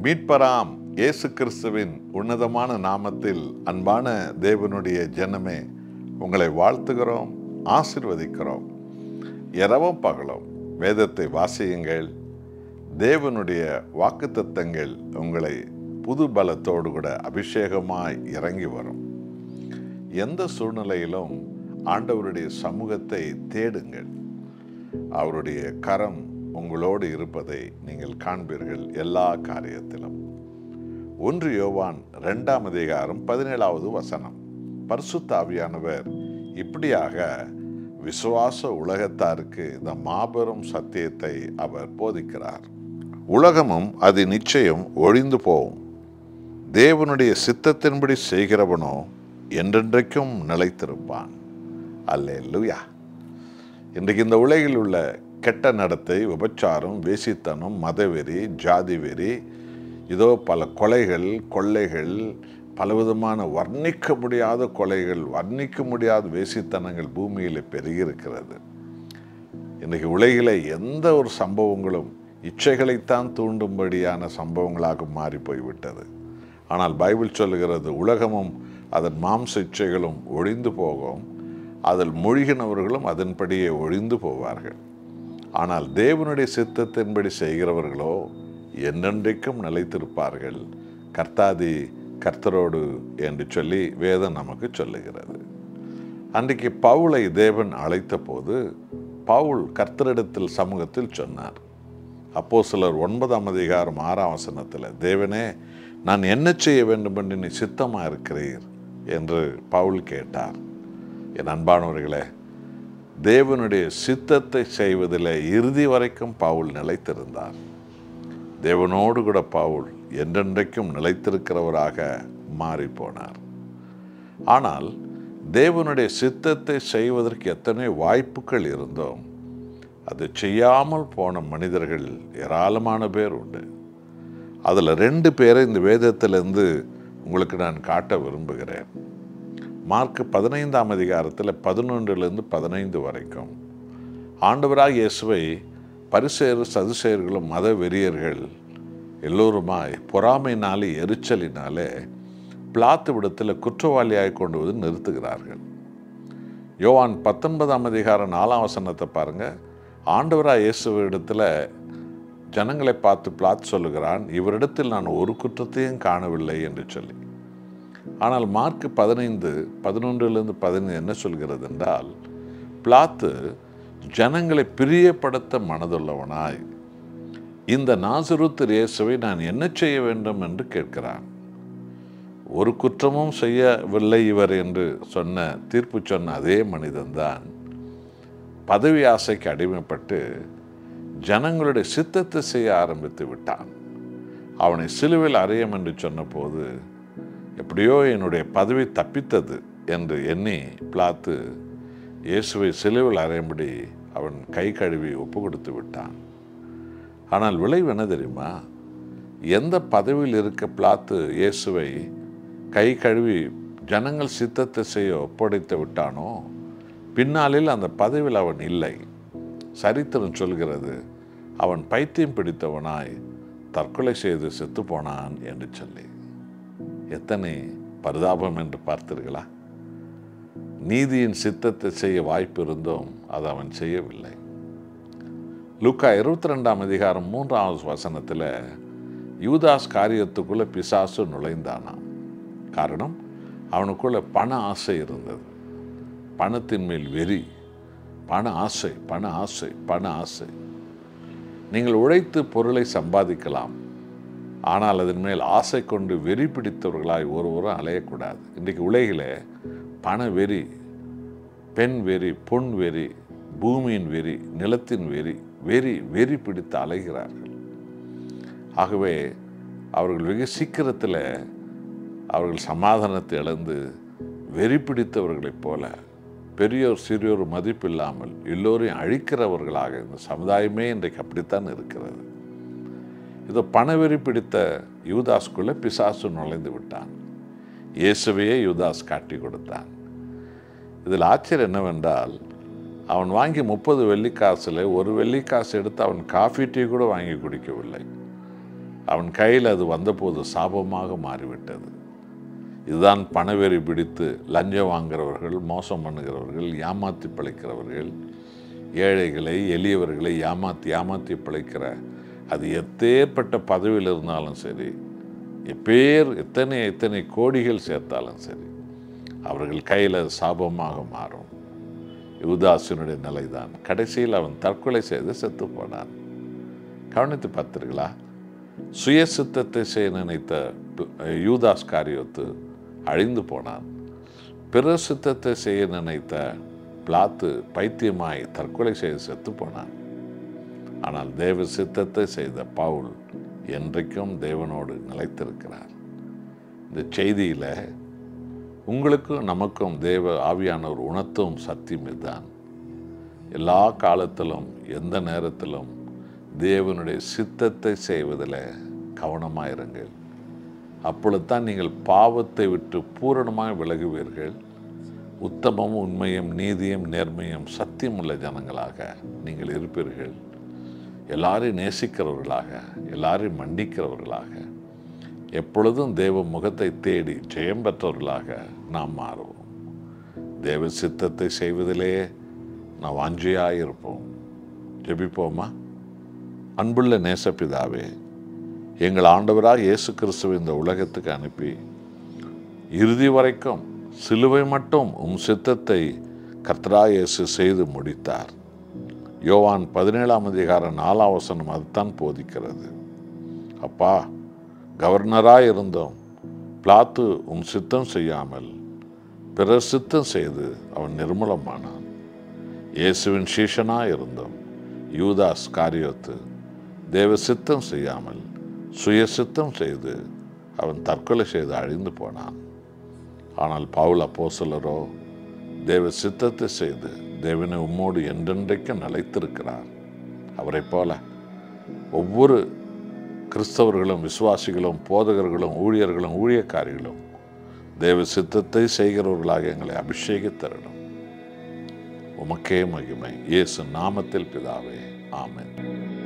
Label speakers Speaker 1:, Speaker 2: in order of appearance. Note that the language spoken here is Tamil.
Speaker 1: மீட்பராம் இயேசு கிறிஸ்துவின் உன்னதமான நாமத்தில் அன்பான தேவனுடைய ஜனமே உங்களை வாழ்த்துகிறோம் ஆசிர்வதிக்கிறோம் இரவும் பகலும் வேதத்தை வாசியுங்கள் தேவனுடைய வாக்குத்தத்தங்கள் உங்களை புது பலத்தோடு கூட அபிஷேகமாய் இறங்கி வரும் எந்த சூழ்நிலையிலும் ஆண்டவருடைய சமூகத்தை தேடுங்கள் அவருடைய கரம் உங்களோடு இருப்பதை நீங்கள் காண்பீர்கள் எல்லா காரியத்திலும் ஒன்று யோவான் இரண்டாம் அதிகாரம் பதினேழாவது வசனம் பரிசுத்த ஆவியானவர் இப்படியாக விசுவாச உலகத்தாருக்கு இந்த மாபெரும் சத்தியத்தை அவர் போதிக்கிறார் உலகமும் அது நிச்சயம் ஒழிந்து போகும் தேவனுடைய சித்தத்தின்படி செய்கிறவனோ என்றென்றைக்கும் நிலைத்திருப்பான் அல்லே லூயா இன்றைக்கு இந்த உலகில் உள்ள கெட்ட நடத்தை விபச்சாரம் வேசித்தனம் மதவெறி ஜாதி வெறி இதோ பல கொலைகள் கொள்ளைகள் பலவிதமான வர்ணிக்க முடியாத கொலைகள் வர்ணிக்க முடியாத வேசித்தனங்கள் பூமியில் பெருகியிருக்கிறது இன்றைக்கு உலகில் எந்த ஒரு சம்பவங்களும் இச்சைகளைத்தான் தூண்டும்படியான சம்பவங்களாக மாறி போய்விட்டது ஆனால் பைபிள் சொல்லுகிறது உலகமும் அதன் மாம்ச இச்சைகளும் ஒழிந்து போகும் அதில் மூழ்கினவர்களும் அதன்படியே ஒழிந்து போவார்கள் ஆனால் தேவனுடைய சித்தத்தின்படி செய்கிறவர்களோ என்னென்றைக்கும் நிலைத்திருப்பார்கள் கர்த்தாதி கர்த்தரோடு என்று சொல்லி வேதம் நமக்கு சொல்லுகிறது அன்றைக்கு பவுலை தேவன் அழைத்த போது பவுல் கர்த்தரிடத்தில் சமூகத்தில் சொன்னார் அப்போ சிலர் ஒன்பதாம் அதிகாரம் ஆறாம் வசனத்தில் தேவனே நான் என்ன செய்ய வேண்டும் என்று நீ சித்தமாக இருக்கிறீர் என்று பவுல் கேட்டார் என் அன்பானவர்களே தேவனுடைய சித்தத்தை செய்வதில் இறுதி வரைக்கும் பவுல் நிலைத்திருந்தார் தேவனோடு கூட பவுல் என்றென்றைக்கும் நிலைத்திருக்கிறவராக மாறி போனார் ஆனால் தேவனுடைய சித்தத்தை செய்வதற்கு எத்தனை வாய்ப்புகள் இருந்தோம் அது செய்யாமல் போன மனிதர்கள் ஏராளமான பேர் உண்டு அதில் ரெண்டு பேரை இந்த வேதத்திலிருந்து உங்களுக்கு நான் காட்ட விரும்புகிறேன் மார்க் பதினைந்தாம் அதிகாரத்தில் பதினொன்றிலிருந்து பதினைந்து வரைக்கும் ஆண்டவராக இயேசுவை பரிசேர் சதுசேர்களும் மத வெறியர்கள் எல்லோருமாய் பொறாமைனாலே எரிச்சலினாலே பிளாத்து விடத்தில் குற்றவாளியாக கொண்டு வந்து நிறுத்துகிறார்கள் யோவான் பத்தொன்பதாம் அதிகாரம் நாலாம் வசனத்தை பாருங்கள் ஆண்டவராக இயேசுவிடத்தில் ஜனங்களை பார்த்து பிளாத் சொல்லுகிறான் இவரிடத்தில் நான் ஒரு குற்றத்தையும் காணவில்லை என்று சொல்லி ஆனால் மார்க் பதினைந்து பதினொன்றிலிருந்து பதினைந்து என்ன சொல்கிறது என்றால் பிளாத்து ஜனங்களை பிரியப்படுத்த மனதுள்ளவனாய் இந்த நாசுருத்து இயேசுவை நான் என்ன செய்ய வேண்டும் என்று கேட்கிறான் ஒரு குற்றமும் செய்யவில்லை இவர் என்று சொன்ன தீர்ப்பு சொன்ன அதே மனிதன்தான் பதவி ஆசைக்கு அடிமைப்பட்டு ஜனங்களுடைய சித்தத்தை செய்ய ஆரம்பித்து விட்டான் அவனை சிலுவையில் அறையும் என்று சொன்னபோது எப்படியோ என்னுடைய பதவி தப்பித்தது என்று எண்ணி பிளாத்து இயேசுவை சிலுவில் அறையும்படி அவன் கை கழுவி ஒப்பு கொடுத்து விட்டான் ஆனால் விளைவு என்ன தெரியுமா எந்த பதவியில் இருக்க பிளாத்து இயேசுவை கை கழுவி ஜனங்கள் சித்தத்தை செய்ய ஒப்படைத்து விட்டானோ பின்னாளில் அந்த பதவியில் அவன் இல்லை சரித்திரம் சொல்கிறது அவன் பைத்தியம் பிடித்தவனாய் தற்கொலை செய்து செத்து போனான் என்று சொல்லி எத்தனை பரிதாபம் என்று பார்த்தீர்களா நீதியின் சித்தத்தை செய்ய வாய்ப்பு இருந்தும் அதை அவன் செய்யவில்லை லுக்கா இருபத்தி ரெண்டாம் அதிகாரம் மூன்றாவது வசனத்தில் யூதாஸ் காரியத்துக்குள்ளே பிசாசு நுழைந்தானாம் காரணம் அவனுக்குள்ள பண ஆசை இருந்தது பணத்தின் மேல் வெறி பண ஆசை பண ஆசை பண ஆசை நீங்கள் உழைத்து பொருளை சம்பாதிக்கலாம் ஆனால் அதன் மேல் ஆசை கொண்டு வெறி பிடித்தவர்களாய் ஒருவரும் அலையக்கூடாது இன்றைக்கு உலகில் பண வெறி பெண் வெறி பொன் வெறி பூமியின் வெறி நிலத்தின் வெறி வெறி வெறி பிடித்து அலைகிறார்கள் ஆகவே அவர்கள் வெகு சீக்கிரத்தில் அவர்கள் சமாதானத்தை இழந்து வெறி பிடித்தவர்களைப் போல பெரியோர் சிறியோர் மதிப்பில்லாமல் எல்லோரையும் அழிக்கிறவர்களாக இந்த சமுதாயமே இன்றைக்கு அப்படித்தான் இருக்கிறது இதோ பணவெறி பிடித்த யூதாஸ்குள்ளே பிசாசு நுழைந்து விட்டான் இயேசுவையே யூதாஸ் காட்டி கொடுத்தான் இதில் ஆச்சரியம் என்னவென்றால் அவன் வாங்கி முப்பது வெள்ளிக்காசில் ஒரு வெள்ளிக்காசு எடுத்து அவன் காஃபி டீ கூட வாங்கி குடிக்கவில்லை அவன் கையில் அது வந்தபோது சாபமாக மாறிவிட்டது இதுதான் பணவெறி பிடித்து லஞ்சம் வாங்குறவர்கள் மோசம் பண்ணுகிறவர்கள் ஏமாற்றி பிழைக்கிறவர்கள் ஏழைகளை எளியவர்களை ஏமாற்றி ஏமாற்றி பிழைக்கிற அது எத்தேற்பட்ட பதவியில் இருந்தாலும் சரி எப்பேர் எத்தனை எத்தனை கோடிகள் சேர்த்தாலும் சரி அவர்கள் கையில் அது சாபமாக மாறும் யுவதாசனுடைய நிலைதான் கடைசியில் அவன் தற்கொலை செய்து செத்து போனான் கவனித்து பார்த்தீர்களா சுய சித்தத்தை செய்ய நினைத்த யூதாஸ் காரியத்து அழிந்து போனான் பிற சித்தத்தை செய்ய நினைத்த பிளாத்து பைத்தியமாய் தற்கொலை செய்து செத்து போனான் ஆனால் தேவ சித்தத்தை செய்த பவுல் என்றைக்கும் தேவனோடு நிலைத்திருக்கிறார் இந்த செய்தியில் உங்களுக்கும் நமக்கும் தேவ ஆவியானவர் உணர்த்தும் சத்தியம் இதுதான் எல்லா காலத்திலும் எந்த நேரத்திலும் தேவனுடைய சித்தத்தை செய்வதில் கவனமாயிருங்கள் அப்பொழுது தான் நீங்கள் பாவத்தை விட்டு பூரணமாக விலகுவீர்கள் உத்தமமும் உண்மையும் நீதியும் நேர்மையும் சத்தியம் உள்ள ஜனங்களாக நீங்கள் இருப்பீர்கள் எல்லாரையும் நேசிக்கிறவர்களாக எல்லாரையும் மன்னிக்கிறவர்களாக எப்பொழுதும் தேவ முகத்தை தேடி ஜெயம் பெற்றவர்களாக நாம் மாறுவோம் தேவ சித்தத்தை செய்வதிலே நாம் வாஞ்சியாக இருப்போம் ஜெபிப்போமா அன்புள்ள நேசப்பிதாவே எங்கள் ஆண்டவராக இயேசு கிறிஸ்துவை இந்த உலகத்துக்கு அனுப்பி இறுதி வரைக்கும் சிலுவை மட்டும் உம் சித்தத்தை கர்த்தரா இயேசு செய்து முடித்தார் யோவான் பதினேழாம் அதிகாரம் நாலாம் வசனம் அதுதான் போதிக்கிறது அப்பா கவர்னராக இருந்தோம் பிளாத்து உம் சித்தம் செய்யாமல் பிறர் சித்தம் செய்து அவன் நிர்மூலமானான் இயேசுவின் சீஷனாக இருந்தோம் யூதாஸ் காரியத்து தேவ சித்தம் செய்யாமல் சுய சித்தம் செய்து அவன் தற்கொலை செய்து அழிந்து போனான் ஆனால் பவுல் அப்போசலரோ தேவ சித்தத்தை செய்து தேவனை உம்மோடு என்றென்றைக்கும் நிலைத்திருக்கிறார் அவரைப் போல ஒவ்வொரு கிறிஸ்தவர்களும் விசுவாசிகளும் போதகர்களும் ஊழியர்களும் ஊழியக்காரிகளும் தேவ சித்தத்தை செய்கிறவர்களாக எங்களை அபிஷேகித்தரணும் உமக்கே மகிமை இயேசு நாமத்தில் பிதாவே ஆமென்